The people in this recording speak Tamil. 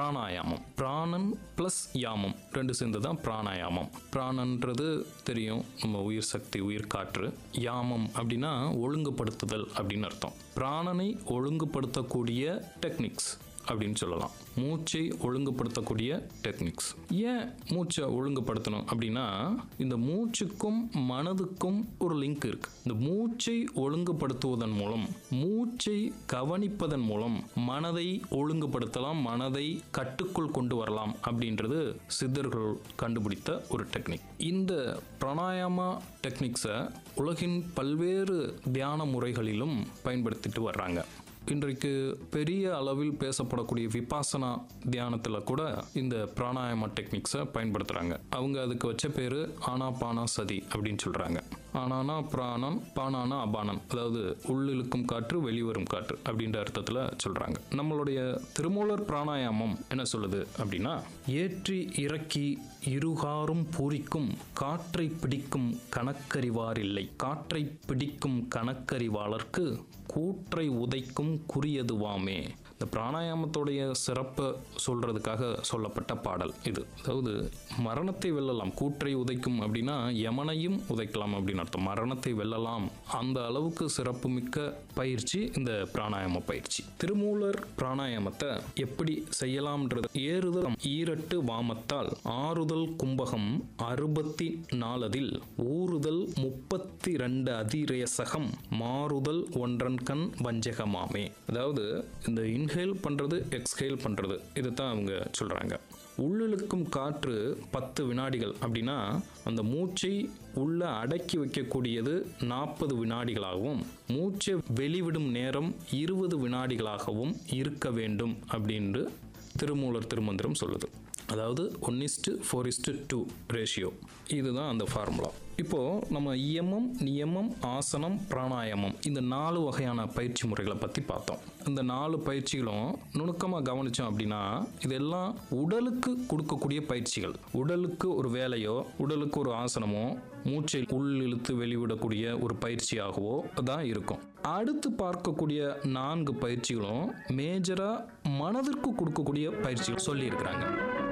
பிராணாயாமம் பிராணன் ப்ளஸ் யாமம் ரெண்டு சேர்ந்து தான் பிராணாயாமம் பிராணன்றது தெரியும் நம்ம உயிர் சக்தி உயிர் காற்று யாமம் அப்படின்னா ஒழுங்குபடுத்துதல் அப்படின்னு அர்த்தம் பிராணனை ஒழுங்குபடுத்தக்கூடிய டெக்னிக்ஸ் அப்படின்னு சொல்லலாம் மூச்சை ஒழுங்குபடுத்தக்கூடிய டெக்னிக்ஸ் ஏன் மூச்சை ஒழுங்குபடுத்தணும் அப்படின்னா இந்த மூச்சுக்கும் மனதுக்கும் ஒரு லிங்க் இருக்கு இந்த மூச்சை ஒழுங்குபடுத்துவதன் மூலம் மூச்சை கவனிப்பதன் மூலம் மனதை ஒழுங்குபடுத்தலாம் மனதை கட்டுக்குள் கொண்டு வரலாம் அப்படின்றது சித்தர்கள் கண்டுபிடித்த ஒரு டெக்னிக் இந்த பிராணாயாமா டெக்னிக்ஸை உலகின் பல்வேறு தியான முறைகளிலும் பயன்படுத்திட்டு வர்றாங்க இன்றைக்கு பெரிய அளவில் பேசப்படக்கூடிய விபாசனா தியானத்தில் கூட இந்த பிராணாயாம டெக்னிக்ஸை பயன்படுத்துகிறாங்க அவங்க அதுக்கு வச்ச பேர் ஆனாபானா சதி அப்படின்னு சொல்கிறாங்க ஆனானா பிராணன் பானானா அபானன் அதாவது உள்ளிழுக்கும் காற்று வெளிவரும் காற்று அப்படின்ற அர்த்தத்தில் சொல்கிறாங்க நம்மளுடைய திருமூலர் பிராணாயாமம் என்ன சொல்லுது அப்படின்னா ஏற்றி இறக்கி இருகாரும் பூரிக்கும் காற்றை பிடிக்கும் கணக்கறிவாரில்லை காற்றை பிடிக்கும் கணக்கறிவாளர்க்கு கூற்றை உதைக்கும் குறியதுவாமே இந்த பிராணாயாமத்துடைய சிறப்பை சொல்றதுக்காக சொல்லப்பட்ட பாடல் இது அதாவது மரணத்தை வெல்லலாம் கூற்றை உதைக்கும் அப்படின்னா யமனையும் உதைக்கலாம் அப்படின்னு அர்த்தம் மரணத்தை வெல்லலாம் அந்த அளவுக்கு சிறப்புமிக்க பயிற்சி இந்த பிராணாயாம பயிற்சி திருமூலர் பிராணாயாமத்தை எப்படி செய்யலாம்ன்றது ஏறுதல் ஈரட்டு வாமத்தால் ஆறுதல் கும்பகம் அறுபத்தி நாலதில் ஊறுதல் முப்பத்தி ரெண்டு அதிரேசகம் மாறுதல் ஒன்றன் கண் வஞ்சகமாமே அதாவது இந்த இன்ஹேல் பண்றது எக்ஸ்ஹேல் பண்றது இதைத்தான் அவங்க சொல்றாங்க உள்ளிழுக்கும் காற்று பத்து வினாடிகள் அப்படின்னா அந்த மூச்சை உள்ள அடக்கி வைக்கக்கூடியது நாற்பது வினாடிகளாகவும் மூச்சை வெளிவிடும் நேரம் இருபது வினாடிகளாகவும் இருக்க வேண்டும் அப்படின்னு திருமூலர் திருமந்திரம் சொல்லுது அதாவது one is to four is to two ratio இதுதான் அந்த ஃபார்முலா இப்போது நம்ம இயமம் நியமம் ஆசனம் பிராணாயாமம் இந்த நாலு வகையான பயிற்சி முறைகளை பற்றி பார்த்தோம் இந்த நாலு பயிற்சிகளும் நுணுக்கமாக கவனித்தோம் அப்படின்னா இதெல்லாம் உடலுக்கு கொடுக்கக்கூடிய பயிற்சிகள் உடலுக்கு ஒரு வேலையோ உடலுக்கு ஒரு ஆசனமோ மூச்சை உள் இழுத்து வெளிவிடக்கூடிய ஒரு பயிற்சியாகவோ தான் இருக்கும் அடுத்து பார்க்கக்கூடிய நான்கு பயிற்சிகளும் மேஜராக மனதிற்கு கொடுக்கக்கூடிய பயிற்சிகள் சொல்லியிருக்கிறாங்க